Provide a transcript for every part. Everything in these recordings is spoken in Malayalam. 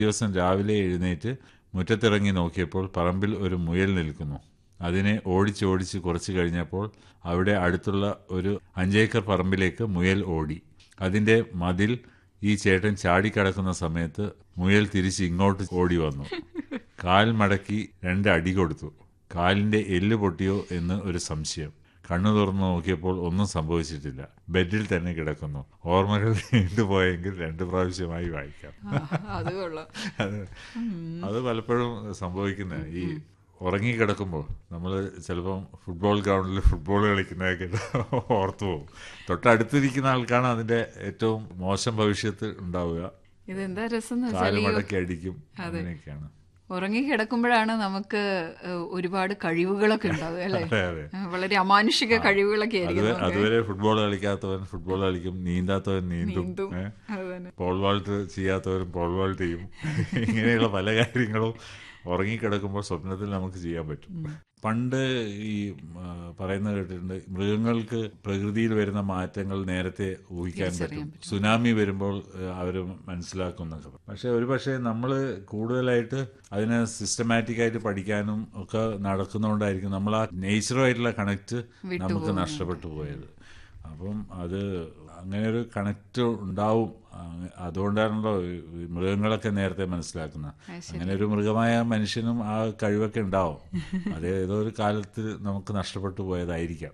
ദിവസം രാവിലെ എഴുന്നേറ്റ് മുറ്റത്തിറങ്ങി നോക്കിയപ്പോൾ പറമ്പിൽ ഒരു മുയൽ നിൽക്കുന്നു അതിനെ ഓടിച്ചോടിച്ച് കുറച്ച് കഴിഞ്ഞപ്പോൾ അവിടെ അടുത്തുള്ള ഒരു അഞ്ചേക്കർ പറമ്പിലേക്ക് മുയൽ ഓടി അതിൻ്റെ മതിൽ ഈ ചേട്ടൻ ചാടിക്കടക്കുന്ന സമയത്ത് മുയൽ തിരിച്ച് ഇങ്ങോട്ട് ഓടി വന്നു കാൽ മടക്കി രണ്ട് അടി കൊടുത്തു കാലിന്റെ എല്ല് പൊട്ടിയോ എന്ന് ഒരു സംശയം കണ്ണു തുറന്നു നോക്കിയപ്പോൾ ഒന്നും സംഭവിച്ചിട്ടില്ല ബെഡിൽ തന്നെ കിടക്കുന്നു ഓർമ്മകൾ നീണ്ടുപോയെങ്കിൽ രണ്ട് പ്രാവശ്യമായി വായിക്കാം അത് കൊള്ളാം അത് അത് പലപ്പോഴും സംഭവിക്കുന്ന ഈ ഉറങ്ങിക്കിടക്കുമ്പോൾ നമ്മൾ ചിലപ്പം ഫുട്ബോൾ ഗ്രൗണ്ടിൽ ഫുട്ബോൾ കളിക്കുന്നതൊക്കെ ഓർത്തു പോകും തൊട്ടടുത്തിരിക്കുന്ന ആൾക്കാണ് അതിന്റെ ഏറ്റവും മോശം ഭവിഷ്യത്ത് ഉണ്ടാവുക ഇതെന്താ രസം എന്ന് വെച്ചാൽ ഈ കാലുമടക്കി അടിക്കും അങ്ങനെയൊക്കെയാണ് ഉറങ്ങി കിടക്കുമ്പോഴാണ് നമുക്ക് ഏഹ്, ഒരുപാട് കഴിവുകളൊക്കെ ഉണ്ടാവുക അല്ലേ അതെ അതെ ഏഹ്, വളരെ അമാനുഷിക കഴിവുകളൊക്കെ ആയിരിക്കും അത് അതുവരെ ഫുട്ബോൾ കളിക്കാത്തവൻ ഫുട്ബോൾ കളിക്കും നീന്താത്തവൻ നീന്തും നീന്തും. ഏ? അത് തന്നെ പോൾ വാൾട്ട് ചെയ്യാത്തവരും പോൾ വാൾട്ട് ചെയ്യും ഇങ്ങനെയുള്ള പല കാര്യങ്ങളും ഉറങ്ങിക്കിടക്കുമ്പോൾ സ്വപ്നത്തിൽ നമുക്ക് ചെയ്യാൻ പറ്റും പണ്ട് ഈ ആ, പറയുന്നത് കേട്ടിട്ടുണ്ട് മൃഗങ്ങൾക്ക് പ്രകൃതിയിൽ വരുന്ന മാറ്റങ്ങൾ നേരത്തെ ഊഹിക്കാൻ പറ്റും സുനാമി വരുമ്പോൾ അവർ മനസ്സിലാക്കുന്നൊക്കെ പക്ഷെ ഒരു പക്ഷേ നമ്മൾ കൂടുതലായിട്ട് അതിനെ സിസ്റ്റമാറ്റിക് ആയിട്ട് പഠിക്കാനും ഒക്കെ നടക്കുന്നതുകൊണ്ടായിരിക്കും നമ്മൾ ആ നേച്ചറുമായിട്ടുള്ള കണക്ട് നമുക്ക് നഷ്ടപ്പെട്ടു പോയത് അപ്പം അത് അങ്ങനെ ഒരു കണക്ട് ഉണ്ടാവും അങ്ങ- അതുകൊണ്ടാണല്ലോ ഈ മൃഗങ്ങളൊക്കെ നേരത്തെ മനസ്സിലാക്കുന്നത് അങ്ങനെ ഒരു മൃഗമായ മനുഷ്യനും ആ കഴിവൊക്കെ ഉണ്ടാവും അത് ഏതോ ഒരു കാലത്ത് നമുക്ക് നഷ്ടപ്പെട്ടു പോയതായിരിക്കാം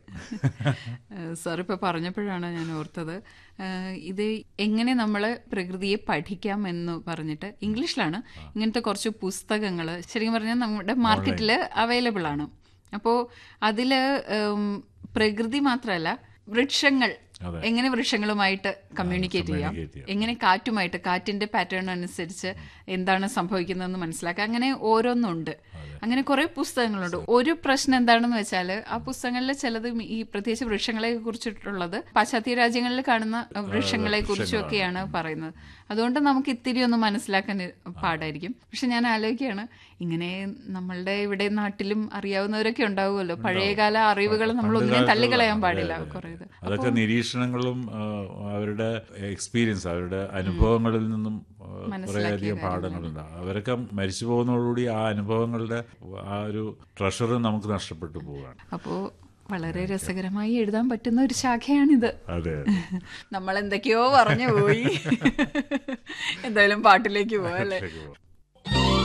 സാർ ഇപ്പൊ പറഞ്ഞപ്പോഴാണ് ഞാൻ ഓർത്തത് ഏഹ്, ഇത് എങ്ങനെ നമ്മൾ പ്രകൃതിയെ പഠിക്കാം എന്ന് പറഞ്ഞിട്ട് ഇംഗ്ലീഷിലാണ് ഇങ്ങനത്തെ കുറച്ച് പുസ്തകങ്ങൾ ശരിക്കും പറഞ്ഞാൽ നമ്മുടെ മാർക്കറ്റിൽ അവൈലബിൾ ആണ് അപ്പോൾ അതിൽ പ്രകൃതി മാത്രമല്ല വൃക്ഷങ്ങൾ അതെ. എങ്ങനെ വൃക്ഷങ്ങളുമായിട്ട് കമ്മ്യൂണിക്കേറ്റ് ചെയ്യാം communicate ചെയ്യാം. എങ്ങനെ കാറ്റുമായിട്ട് കാറ്റിന്റെ പാറ്റേൺ അനുസരിച്ച് എന്താണ് സംഭവിക്കുന്നതെന്ന് മനസ്സിലാക്കുക അങ്ങനെ ഓരോന്നുണ്ട് അങ്ങനെ കുറെ പുസ്തകങ്ങളുണ്ട് ഒരു പ്രശ്നം എന്താണെന്ന് വെച്ചാൽ ആ പുസ്തകങ്ങളിൽ ചിലത് ഈ പ്രത്യേകിച്ച് വൃക്ഷങ്ങളെ കുറിച്ചിട്ടുള്ളത് പാശ്ചാത്യ രാജ്യങ്ങളിൽ കാണുന്ന വൃക്ഷങ്ങളെ കുറിച്ചൊക്കെയാണ് പറയുന്നത് അതുകൊണ്ട് നമുക്ക് ഇത്തിരി ഒന്ന് മനസ്സിലാക്കാൻ പാടായിരിക്കും പക്ഷെ ഞാൻ ആലോചിക്കുകയാണ് ഇങ്ങനെ നമ്മളുടെ ഇവിടെ നാട്ടിലും അറിയാവുന്നവരൊക്കെ ഉണ്ടാവുമല്ലോ പഴയകാല അറിവുകൾ നമ്മൾ ഒന്നിനും തള്ളിക്കളയാൻ പാടില്ല കുറെ ഇത് അതൊക്കെ നിരീക്ഷണങ്ങളും ആ, അവരുടെ എക്സ്പീരിയൻസ് അവരുടെ അനുഭവങ്ങളിൽ നിന്നും ആ, കുറേയധികം പാഠങ്ങളുണ്ട് അവരൊക്കെ മരിച്ചു പോകുന്നതോടുകൂടി ആ അനുഭവങ്ങളുടെ ആ ഒരു ട്രഷർ നമുക്ക് നഷ്ടപ്പെട്ടു പോവുകയാണ് അപ്പോൾ വളരെ രസകരമായി എഴുതാൻ പറ്റുന്ന ഒരു ശാഖയാണിത് അതെ നമ്മൾ എന്തൊക്കെയോ പറഞ്ഞു പോയി എന്തായാലും പാട്ടിലേക്ക് പോവാം അല്ലേ അതെ